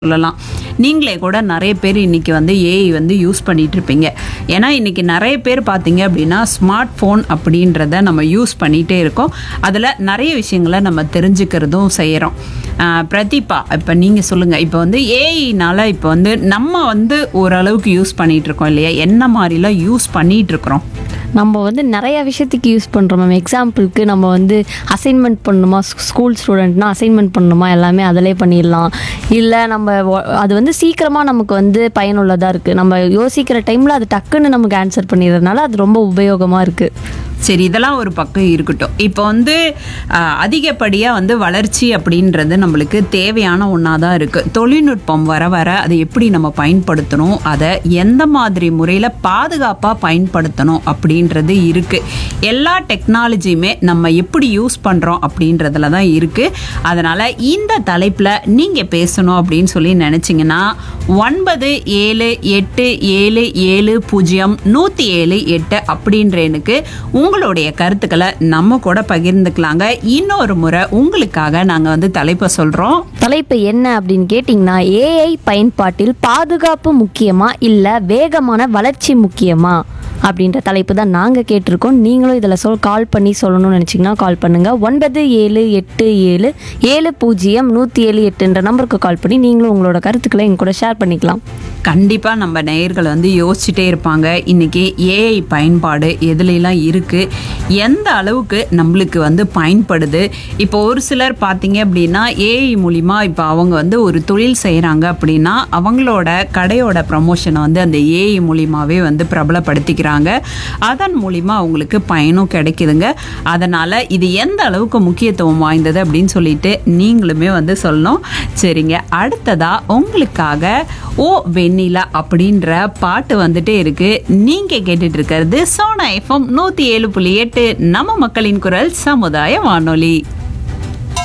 சொல்லலாம் நீங்களே கூட நிறைய பேர் இன்னைக்கு வந்து ஏஐ வந்து யூஸ் பண்ணிட்டு இருப்பீங்க ஏன்னா இன்னைக்கு நிறைய பேர் பார்த்தீங்க அப்படின்னா ஸ்மார்ட் ஃபோன் அப்படின்றத நம்ம யூஸ் பண்ணிகிட்டே இருக்கோம் அதில் நிறைய விஷயங்களை நம்ம தெரிஞ்சுக்கிறதும் செய்கிறோம் பிரதீபா இப்போ நீங்கள் சொல்லுங்கள் இப்போ வந்து ஏஐனால இப்போ வந்து நம்ம வந்து ஓரளவுக்கு யூஸ் பண்ணிட்டு இருக்கோம் இல்லையா என்ன மாதிரிலாம் யூஸ் பண்ணிட்டு இருக்கிறோம் நம்ம வந்து நிறைய விஷயத்துக்கு யூஸ் பண்ணுறோம் மேம் எக்ஸாம்பிளுக்கு நம்ம வந்து அசைன்மெண்ட் பண்ணணுமா ஸ்கூல் ஸ்டூடெண்ட்னா அசைன்மெண்ட் பண்ணணுமா எல்லாமே அதிலே பண்ணிடலாம் இல்லை நம்ம வ- அது வந்து சீக்கிரமாக நமக்கு வந்து பயனுள்ளதாக இருக்குது நம்ம யோசிக்கிற டைமில் அது டக்குன்னு நமக்கு ஆன்சர் பண்ணிடுறதுனால அது ரொம்ப உபயோகமாக இருக்குது சரி இதெல்லாம் ஒரு பக்கம் இருக்கட்டும் இப்போ வந்து ஆஹ், அதிகப்படியா வந்து வளர்ச்சி அப்படின்றது நம்மளுக்கு தேவையான ஒன்றா தான் இருக்குது தொழில்நுட்பம் வர வர அதை எப்படி நம்ம பயன்படுத்தணும் அதை எந்த மாதிரி முறையில் பாதுகாப்பாக பயன்படுத்தணும் அப்படின்றது இருக்குது எல்லா டெக்னாலஜியுமே நம்ம எப்படி யூஸ் பண்ணுறோம் அப்படின்றதுல தான் இருக்குது அதனால் இந்த தலைப்பில் நீங்கள் பேசணும் அப்படின்னு சொல்லி நினச்சிங்கன்னா ஒன்பது ஏழு எட்டு ஏழு ஏழு பூஜ்ஜியம் நூற்றி ஏழு எட்டு அப்படின்ற எண்ணுக்கு உங்களுடைய கருத்துக்களை நம்ம கூட பகிர்ந்துக்கலாங்க இன்னொரு முறை உங்களுக்காக நாங்கள் வந்து தலைப்பை சொல்கிறோம் தலைப்பு என்ன அப்படின்னு கேட்டிங்கன்னா ஏஐ பயன்பாட்டில் பாதுகாப்பு முக்கியமா இல்லை வேகமான வளர்ச்சி முக்கியமா அப்படின்ற தலைப்பு தான் நாங்கள் கேட்டிருக்கோம் நீங்களும் இதில் சொல் கால் பண்ணி சொல்லணும்னு நினச்சிங்கன்னா கால் பண்ணுங்கள் ஒன்பது ஏழு எட்டு ஏழு ஏழு பூஜ்ஜியம் நூற்றி ஏழு எட்டுன்ற நம்பருக்கு கால் பண்ணி நீங்களும் உங்களோட கருத்துக்களை எங்க கூட ஷேர் பண்ணிக்கலாம் கண்டிப்பாக நம்ம நேயர்கள் வந்து யோசிச்சுட்டே இருப்பாங்க இன்னைக்கு ஏஐ பயன்பாடு எதுலெல்லாம் இருக்குது எந்த அளவுக்கு நம்மளுக்கு வந்து பயன்படுது இப்போ ஒரு சிலர் பார்த்தீங்க அப்படின்னா ஏஐ மூலிமா இப்போ அவங்க வந்து ஒரு தொழில் செய்கிறாங்க அப்படின்னா அவங்களோட கடையோட ப்ரமோஷனை வந்து அந்த ஏஐ மூலிமாவே வந்து பிரபலப்படுத்திக்கிறாங்க அதன் மூலிமா அவங்களுக்கு பயனும் கிடைக்குதுங்க அதனால் இது எந்த அளவுக்கு முக்கியத்துவம் வாய்ந்தது அப்படின்னு சொல்லிட்டு நீங்களுமே வந்து சொல்லணும் சரிங்க அடுத்ததா உங்களுக்காக ஓ வெண்ணிலா அப்படின்ற பாட்டு வந்துட்டே இருக்கு நீங்க கேட்டுட்டு இருக்கிறது சோனா எஃப்எம் நூத்தி ஏழு புள்ளி எட்டு நம்ம மக்களின் குரல் சமுதாய வானொலி